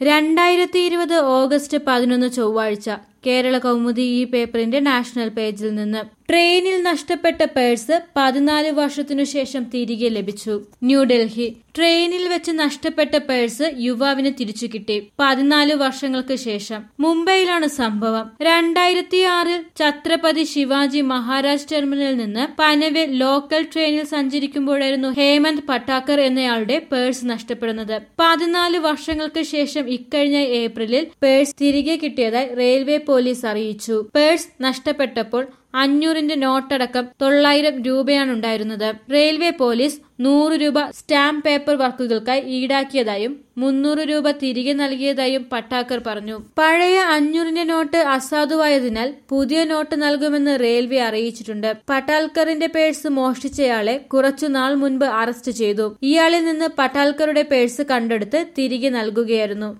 രണ്ടായിരത്തി ഇരുപത് ഓഗസ്റ്റ് പതിനൊന്ന് ചൊവ്വാഴ്ച കേരള കൗമുദി ഈ പേപ്പറിന്റെ നാഷണൽ പേജിൽ നിന്ന് ട്രെയിനിൽ നഷ്ടപ്പെട്ട പേഴ്സ് പതിനാല് വർഷത്തിനു ശേഷം തിരികെ ലഭിച്ചു ന്യൂഡൽഹി ട്രെയിനിൽ വെച്ച് നഷ്ടപ്പെട്ട പേഴ്സ് യുവാവിന് തിരിച്ചു കിട്ടി പതിനാല് വർഷങ്ങൾക്ക് ശേഷം മുംബൈയിലാണ് സംഭവം രണ്ടായിരത്തി ആറിൽ ഛത്രപതി ശിവാജി മഹാരാജ് ടെർമിനലിൽ നിന്ന് പനവേൽ ലോക്കൽ ട്രെയിനിൽ സഞ്ചരിക്കുമ്പോഴായിരുന്നു ഹേമന്ത് പട്ടാക്കർ എന്നയാളുടെ പേഴ്സ് നഷ്ടപ്പെടുന്നത് പതിനാല് വർഷങ്ങൾക്ക് ശേഷം ഇക്കഴിഞ്ഞ ഏപ്രിലിൽ പേഴ്സ് തിരികെ കിട്ടിയതായി റെയിൽവേ പോലീസ് അറിയിച്ചു പേഴ്സ് നഷ്ടപ്പെട്ടപ്പോൾ അഞ്ഞൂറിന്റെ നോട്ടടക്കം തൊള്ളായിരം രൂപയാണ് ഉണ്ടായിരുന്നത് റെയിൽവേ പോലീസ് നൂറ് രൂപ സ്റ്റാമ്പ് പേപ്പർ വർക്കുകൾക്കായി ഈടാക്കിയതായും മുന്നൂറ് രൂപ തിരികെ നൽകിയതായും പട്ടാക്കർ പറഞ്ഞു പഴയ അഞ്ഞൂറിന്റെ നോട്ട് അസാധുവായതിനാൽ പുതിയ നോട്ട് നൽകുമെന്ന് റെയിൽവേ അറിയിച്ചിട്ടുണ്ട് പട്ടാൽക്കറിന്റെ പേഴ്സ് മോഷ്ടിച്ചയാളെ കുറച്ചുനാൾ മുൻപ് അറസ്റ്റ് ചെയ്തു ഇയാളിൽ നിന്ന് പട്ടാൽക്കറുടെ പേഴ്സ് കണ്ടെടുത്ത് തിരികെ നൽകുകയായിരുന്നു